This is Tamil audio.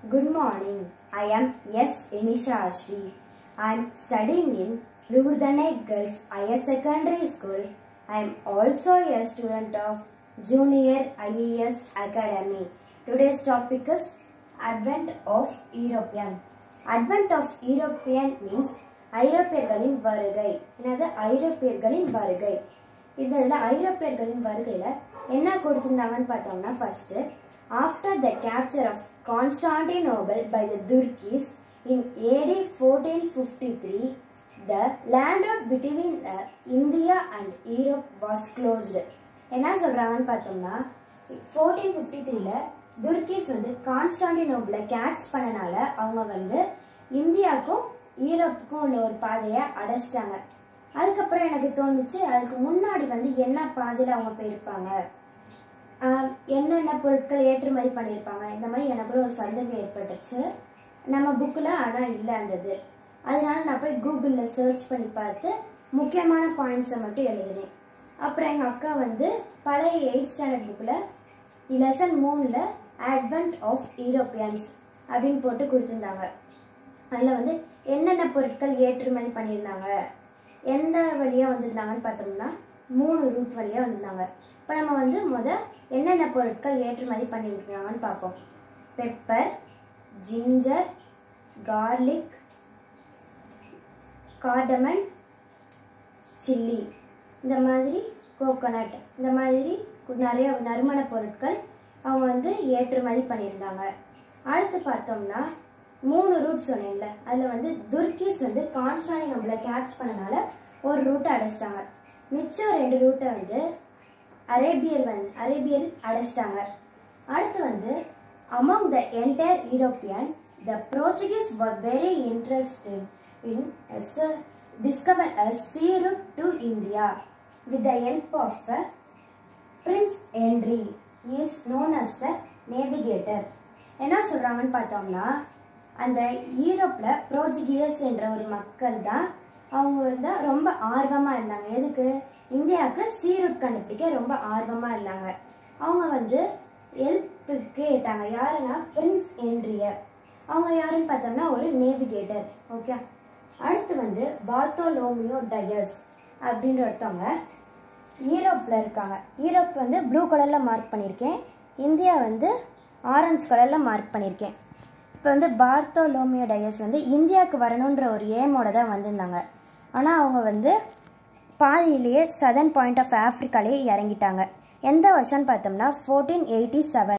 Good morning. I am S. Inisha Ashri. I am studying in Rivurdhanai Girls Higher Secondary School. I am also a student of Junior IES Academy. Today's topic is Advent of European. Advent of European means ஐரோப்பியர்களின் வருகை என்னது ஐரோப்பியர்களின் வருகை இந்த இதில் ஐரோப்பியர்களின் வருகையில் என்ன கொடுத்துருந்தாங்கன்னு பார்த்தோம்னா first after the capture of Constantinople by the Turks in AD fourteen fifty three the land road between India and Europe was closed என்ன சொல்கிறாங்கன்னு பார்த்தோம்னா ஃபோர்டீன் ஃபிஃப்டி த்ரீல துர்கிஸ் வந்து கான்ஸ்டாண்டினோபிளை கேட்ச் பண்ணனால அவங்க வந்து இந்தியாவுக்கும் ஈரோப்புக்கும் உள்ள ஒரு பாதையை அடைச்சிட்டாங்க அதுக்கப்புறம் எனக்கு தோணுச்சு அதுக்கு முன்னாடி வந்து என்ன பாதையில் அவங்க போயிருப்பாங்க ஆஹ் என்னென்ன பொருட்கள் ஏற்றுமதி பண்ணியிருப்பாங்க இந்த மாதிரி எனக்குள்ள ஒரு சந்தேகம் ஏற்பட்டுச்சு நம்ம புக்கில் ஆனால் இல்லை அந்த இது அதனால நான் போய் கூகுளில் சர்ச் பண்ணி பார்த்து முக்கியமான பாயிண்ட்ஸை மட்டும் எழுதினேன் அப்புறம் எங்கள் அக்கா வந்து பழைய எயிட் ஸ்டாண்டர்ட் புக்கில் லெசன் மூணில் அட்வென்ட் ஆஃப் யூரோப்பியன்ஸ் அப்படின்னு போட்டு கொடுத்துருந்தாங்க அதில் வந்து என்னென்ன பொருட்கள் ஏற்றுமதி பண்ணியிருந்தாங்க எந்த வழியாக வந்திருந்தாங்கன்னு பார்த்தோம்னா மூணு ரூட் வழியாக வந்திருந்தாங்க இப்போ நம்ம வந்து முத என்னென்ன பொருட்கள் ஏற்றுமதி பண்ணியிருக்காங்கன்னு பார்ப்போம் pepper ginger garlic cardamom chilli இந்த மாதிரி கோகோனட் இந்த மாதிரி நிறைய நறுமண பொருட்கள் அவங்க வந்து ஏற்றுமதி பண்ணியிருந்தாங்க அடுத்து பார்த்தோம்னா மூணு ரூட் சொன்னேன்ல அதில் வந்து துர்கிஸ் வந்து கான்ஸ்டாண்டினோபிளை கேட்ச் பண்ணனால ஒரு ரூட்டை அடைச்சிட்டாங்க மிச்சம் ரெண்டு ரூட்டை வந்து அரேபியர் வந்து அரேபியர் அடைச்சிட்டாங்க அடுத்து வந்து among the entire European the Portuguese were very interested in discover a sea route to India with the help of Prince Henry is known as a navigator என்ன சொல்கிறாங்கன்னு பார்த்தோம்னா அந்த ஈரோப்பில் புரோஜிகியஸ் என்ற ஒரு மக்கள் தான் அவங்க வந்து ரொம்ப ஆர்வமாக இருந்தாங்க எதுக்கு இந்தியாவுக்கு சீருட் கண்டுபிடிக்க ரொம்ப ஆர்வமாக இருந்தாங்க அவங்க வந்து ஹெல்ப்புக்கு கேட்டாங்க யாருன்னா பிரின்ஸ் என்ட்ரிய அவங்க யாருன்னு பார்த்தோம்னா ஒரு நேவிகேட்டர் ஓகே அடுத்து வந்து பாத்தோலோமியோ டயஸ் அப்படின்ற ஒருத்தவங்க ஈரோப்பில் இருக்காங்க ஈரோப் வந்து ப்ளூ கலரில் மார்க் பண்ணியிருக்கேன் இந்தியா வந்து ஆரஞ்சு கலரில் மார்க் பண்ணியிருக்கேன் இப்போ வந்து பார்த்தோலோமியோ டயஸ் வந்து இந்தியாவுக்கு வரணுன்ற ஒரு ஏமோட தான் வந்திருந்தாங்க ஆனால் அவங்க வந்து பாதியிலேயே சதர்ன் பாயிண்ட் ஆஃப் ஆஃப்ரிக்காலேயே இறங்கிட்டாங்க எந்த வருஷம்னு பார்த்தோம்னா ஃபோர்டீன் எயிட்டி செவன்